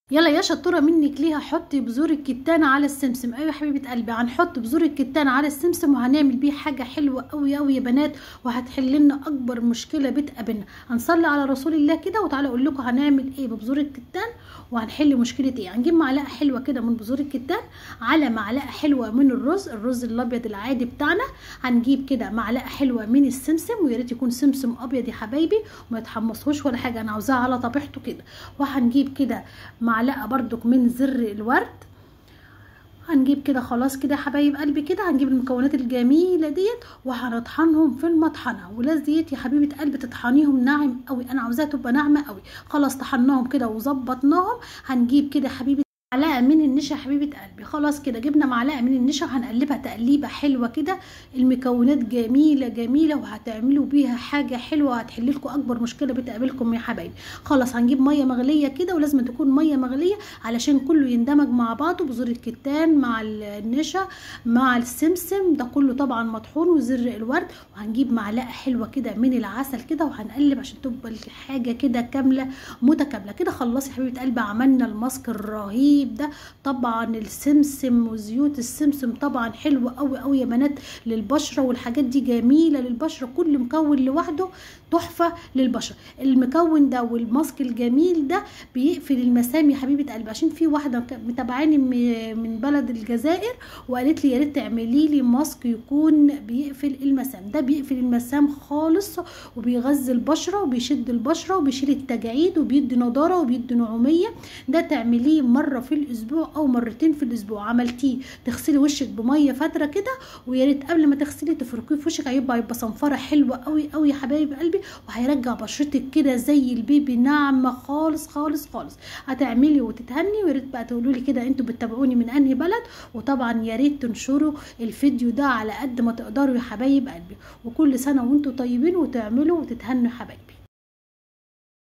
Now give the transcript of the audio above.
يلا يا شطوره منك ليها حطي بذور الكتان على السمسم ايوه يا حبيبه قلبي هنحط بذور الكتان على السمسم وهنعمل بيه حاجه حلوه قوي قوي يا بنات وهتحل لنا اكبر مشكله بتقابلنا هنصلي على رسول الله كده وتعالى اقول لكم هنعمل ايه ببذور الكتان وهنحل مشكله ايه هنجيب معلقه حلوه كده من بذور الكتان على معلقه حلوه من الرز الرز الابيض العادي بتاعنا هنجيب كده معلقه حلوه من السمسم ويا ريت يكون سمسم ابيض يا حبايبي وما يتحمصوش ولا حاجه انا عاوزاها على طبيعته كده وهنجيب كده معلقه بردك من زر الورد هنجيب كده خلاص كده يا حبايب قلبي كده هنجيب المكونات الجميله ديت وهنطحنهم في المطحنه ولاز ديت يا حبيبه قلبي تطحنيهم ناعم قوي انا عاوزاها تبقى ناعمه قوي خلاص طحناهم كده وظبطناهم هنجيب كده يا حبيبه معلقه من النشا حبيبه قلبي خلاص كده جبنا معلقه من النشا وهنقلبها تقليبه حلوه كده المكونات جميله جميله وهتعملوا بيها حاجه حلوه هتحل لكم اكبر مشكله بتقابلكم يا حبايبي خلاص هنجيب ميه مغليه كده ولازم تكون ميه مغليه علشان كله يندمج مع بعضه بذور الكتان مع النشا مع السمسم ده كله طبعا مطحون وزر الورد وهنجيب معلقه حلوه كده من العسل كده وهنقلب عشان تبقى الحاجه كده كامله متكامله كده خلصي يا حبيبه قلبي عملنا الماسك الرهيب الرهيب ده طبعا السمسم وزيوت السمسم طبعا حلوه قوي قوي يا بنات للبشره والحاجات دي جميله للبشره كل مكون لوحده تحفه للبشره المكون ده والماسك الجميل ده بيقفل المسام يا حبيبه قلبي عشان في واحده متابعاني من بلد الجزائر وقالت لي يا ريت تعملي لي ماسك يكون بيقفل المسام ده بيقفل المسام خالص وبيغذي البشره وبيشد البشره وبيشيل التجاعيد وبيدي نضاره وبيدي نعوميه ده تعمليه مره في الاسبوع او مرتين في الاسبوع عملتيه تغسلي وشك بميه فتره كده ويا ريت قبل ما تغسلي تفركيه في وشك هيبقى يبقى صنفره حلوه قوي قوي يا حبايب قلبي وهيرجع بشرتك كده زي البيبي ناعمه خالص خالص خالص هتعملي وتتهني ويا ريت بقى تقولوا لي كده انتوا بتتابعوني من انهي بلد وطبعا يا ريت تنشروا الفيديو ده على قد ما تقدروا يا حبايب قلبي وكل سنه وانتوا طيبين وتعملوا وتتهنوا يا حبايبي